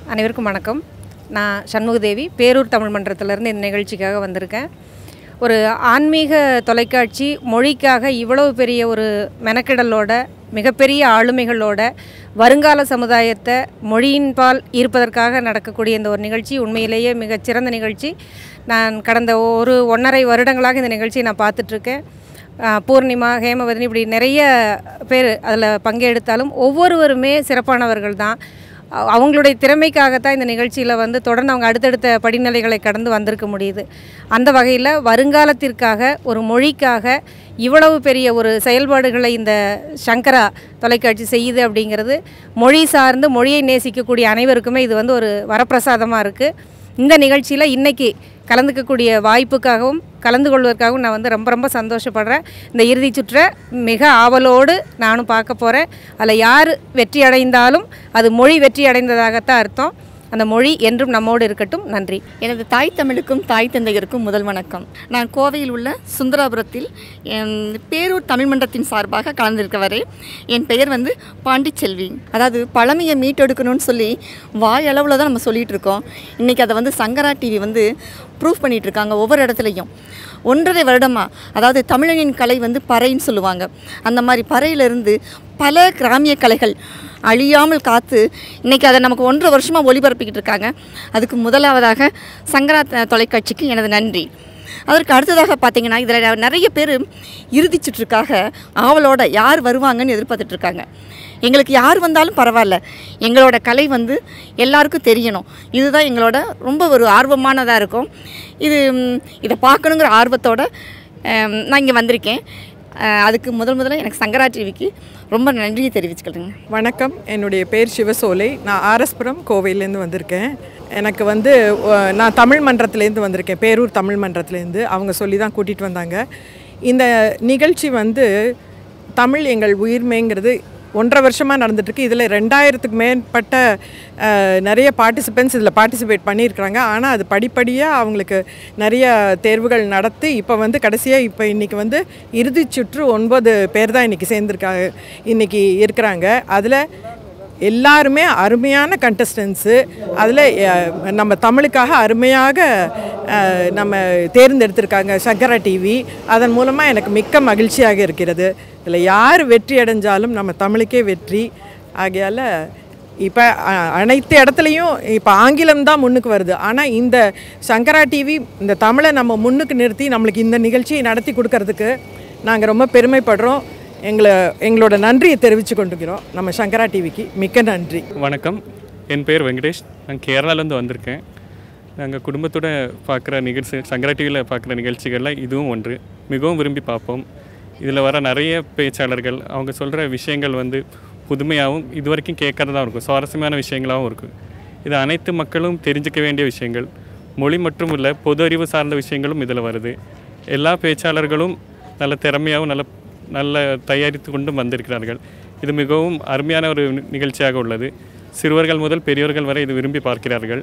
அனைவருக்கும் வணக்கம் நான் சண்முகதேவி பேரூர் தமிழ் மன்றத்திலேருந்து இந்த நிகழ்ச்சிக்காக வந்திருக்கேன் ஒரு ஆன்மீக தொலைக்காட்சி மொழிக்காக இவ்வளவு பெரிய ஒரு மெனக்கிடலோட மிகப்பெரிய ஆளுமைகளோட வருங்கால சமுதாயத்தை மொழியின்பால் ஈர்ப்பதற்காக நடக்கக்கூடிய இந்த ஒரு நிகழ்ச்சி உண்மையிலேயே மிகச்சிறந்த நிகழ்ச்சி நான் கடந்த ஒரு ஒன்றரை வருடங்களாக இந்த நிகழ்ச்சியை நான் பார்த்துட்ருக்கேன் ஆஹ் பூர்ணிமா ஹேமவதனி இப்படி நிறைய பேர் அதில் பங்கெடுத்தாலும் ஒவ்வொருவருமே சிறப்பானவர்கள் தான் அ- அவங்களுடைய திறமைக்காகத்தான் இந்த நிகழ்ச்சியில் வந்து தொடர்ந்து அவங்க அடுத்தடுத்த படிநிலைகளை கடந்து வந்திருக்க முடியுது அந்த வகையில் வருங்காலத்திற்காக ஒரு மொழிக்காக இவ்வளவு பெரிய ஒரு செயல்பாடுகளை இந்த சங்கரா தொலைக்காட்சி செய்யுது அப்படிங்கிறது மொழி சார்ந்து மொழியை நேசிக்கக்கூடிய அனைவருக்குமே இது வந்து ஒரு வரப்பிரசாதமாக இருக்குது இந்த நிகழ்ச்சியில் இன்னைக்கு கலந்துக்கக்கூடிய வாய்ப்புக்காகவும் கலந்து கொள்வதற்காகவும் நான் வந்து ரொம்ப ரொம்ப சந்தோஷப்படுறேன் இந்த இறுதிச் சுற்றை மிக ஆவலோடு நானும் பார்க்க போகிறேன் அதில் யார் வெற்றி அடைந்தாலும் அது மொழி வெற்றி அடைந்ததாகத்தான் அர்த்தம் அந்த மொழி என்றும் நம்மோடு இருக்கட்டும் நன்றி எனது தாய் தமிழுக்கும் தாய் தந்தையருக்கும் முதல் வணக்கம் நான் கோவையில் உள்ள சுந்தராபுரத்தில் என் பேரூர் தமிழ் மன்றத்தின் சார்பாக கலந்திருக்கவரே என் பெயர் வந்து பாண்டிச்செல்வி அதாவது பழமையை மீட்டெடுக்கணும்னு சொல்லி வாய் அளவில் தான் நம்ம சொல்லிகிட்டு இருக்கோம் இன்றைக்கி அதை வந்து சங்கரா டிவி வந்து ப்ரூஃப் பண்ணிகிட்டு இருக்காங்க ஒவ்வொரு இடத்துலையும் ஒன்றரை வருடமாக அதாவது தமிழனின் கலை வந்து பறைன்னு சொல்லுவாங்க அந்த மாதிரி பறையிலிருந்து பல கிராமிய கலைகள் அழியாமல் காத்து இன்றைக்கி அதை நமக்கு ஒன்றரை வருஷமாக ஒளிபரப்பிக்கிட்டு இருக்காங்க அதுக்கு முதலாவதாக சங்கரா த- தொலைக்காட்சிக்கு எனது நன்றி அதற்கு அடுத்ததாக பார்த்தீங்கன்னா இதில் நிறைய பேர் இறுதிச் சுற்றுக்காக ஆவலோட யார் வருவாங்கன்னு எதிர்பார்த்துட்டு இருக்காங்க எங்களுக்கு யார் வந்தாலும் பரவாயில்ல எங்களோட கலை வந்து எல்லாருக்கும் தெரியணும் இதுதான் எங்களோட ரொம்ப ஒரு ஆர்வமானதாக இருக்கும் இது ம், இதை பார்க்கணுங்கிற ஆர்வத்தோட அம், நான் இங்கே வந்திருக்கேன் அஹ், அதுக்கு முதல் முதல்ல எனக்கு சங்கரா டிவிக்கு ரொம்ப நன்றியை தெரிவிச்சுக்கிறேங்க வணக்கம் என்னுடைய பேர் சிவசோலை நான் ஆர்எஸ்புரம் கோவையிலேருந்து வந்திருக்கேன் எனக்கு வந்து அஹ், நான் தமிழ் மன்றத்துலேருந்து வந்திருக்கேன் பேரூர் தமிழ் மன்றத்துலேருந்து அவங்க சொல்லி தான் கூட்டிகிட்டு வந்தாங்க இந்த நிகழ்ச்சி வந்து தமிழ் எங்கள் உயிர்மைங்கிறது ஒன்றரை வருஷமாக நடந்துட்டுருக்கு இதில் ரெண்டாயிரத்துக்கு மேற்பட்ட அஹ், நிறைய பார்ட்டிசிபெண்ட்ஸ் இதில் பார்ட்டிசிபேட் பண்ணியிருக்கிறாங்க ஆனால் அது படிப்படியாக அவங்களுக்கு நிறைய தேர்வுகள் நடத்தி இப்போ வந்து கடைசியாக இப்போ இன்றைக்கி வந்து இறுதிச் சுற்று ஒன்பது பேர் தான் இன்றைக்கி சேர்ந்துருக்காங்க இன்றைக்கி இருக்கிறாங்க அதில் எல்லாருமே அருமையான கண்டஸ்டன்ஸு அதில் நம்ம தமிழுக்காக அருமையாக அஹ், நம்ம தேர்ந்தெடுத்திருக்காங்க சங்கரா டிவி அதன் மூலமாக எனக்கு மிக்க மகிழ்ச்சியாக இருக்கிறது இதில் யார் வெற்றி அடைஞ்சாலும் நம்ம தமிழுக்கே வெற்றி ஆகையால் இப்போ அனைத்து இடத்துலையும் இப்போ ஆங்கிலம் தான் முன்னுக்கு வருது ஆனால் இந்த சங்கரா டிவி இந்த தமிழை நம்ம முன்னுக்கு நிறுத்தி நம்மளுக்கு இந்த நிகழ்ச்சியை நடத்தி கொடுக்கறதுக்கு நாங்கள் ரொம்ப பெருமைப்படுறோம் எங்களை எங்களோட நன்றியை தெரிவித்து கொண்டுக்கிறோம் நம்ம சங்கரா டிவிக்கு மிக்க நன்றி வணக்கம் என் பேர் வெங்கடேஷ் நான் கேரளாலேருந்து வந்திருக்கேன் நாங்கள் குடும்பத்தோட பார்க்குற நிகழ்ச்சி சங்கரா டிவியில் பார்க்குற நிகழ்ச்சிகளில் இதுவும் ஒன்று மிகவும் விரும்பி பார்ப்போம் இதில் வர நிறைய பேச்சாளர்கள் அவங்க சொல்கிற விஷயங்கள் வந்து புதுமையாகவும் இது வரைக்கும் கேட்கறதா இருக்கும் சுவாரஸ்யமான விஷயங்களாகவும் இருக்கும் இது அனைத்து மக்களும் தெரிஞ்சுக்க வேண்டிய விஷயங்கள் மொழி மற்றும் இல்லை பொது அறிவு சார்ந்த விஷயங்களும் இதில் வருது எல்லா பேச்சாளர்களும் நல்ல திறமையாகவும் நல்ல நல்ல தயாரித்து கொண்டும் வந்திருக்கிறார்கள் இது மிகவும் அருமையான ஒரு நி- நிகழ்ச்சியாக உள்ளது சிறுவர்கள் முதல் பெரியவர்கள் வரை இது விரும்பி பார்க்கிறார்கள்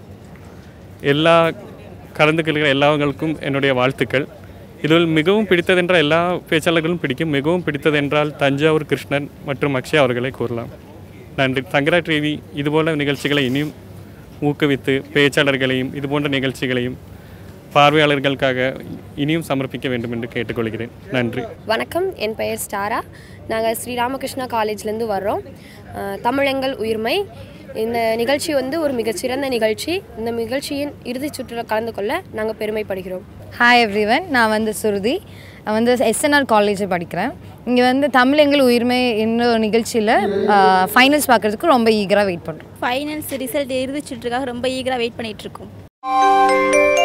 எல்லா கலந்துக்கிற எல்லாவங்களுக்கும் என்னுடைய வாழ்த்துக்கள் இதில் மிகவும் பிடித்ததென்றால் எல்லா பேச்சாளர்களும் பிடிக்கும் மிகவும் பிடித்ததென்றால் தஞ்சாவூர் கிருஷ்ணன் மற்றும் அக்ஷயா அவர்களை கூறலாம் நன்றி தங்கரா டிவி இதுபோல நிகழ்ச்சிகளை இனியும் ஊக்குவித்து பேச்சாளர்களையும் இதுபோன்ற நிகழ்ச்சிகளையும் பார்வையாளர்களுக்காக இனியும் சமர்ப்பிக்க வேண்டும் என்று கேட்டுக்கொள்கிறேன் நன்றி வணக்கம் என் பெயர் ஸ்டாரா நாங்கள் ஸ்ரீ ராமகிருஷ்ணா காலேஜ்லேருந்து வர்றோம் அஹ், தமிழெங்கள் உயிர்மை இந்த நிகழ்ச்சி வந்து ஒரு மிகச்சிறந்த நிகழ்ச்சி இந்த நிகழ்ச்சியின் இறுதிச் சுற்றில் கலந்து கொள்ள நாங்கள் பெருமைப்படுகிறோம் ஹாய் எவ்ரிவன் நான் வந்து சுருதி நான் வந்து எஸ்என்ஆர் காலேஜில் படிக்கிறேன் இங்கே வந்து தமிழ் எங்கள் உயிர்மை இன்னொரு நிகழ்ச்சியில் ஃபைனல்ஸ் பார்க்குறதுக்கு ரொம்ப ஈகராக வெயிட் பண்ணுறோம் ஃபைனல்ஸ் ரிசல்ட் இறுதிச்சுட்டுருக்காக ரொம்ப ஈகராக வெயிட் பண்ணிகிட்ருக்கோம்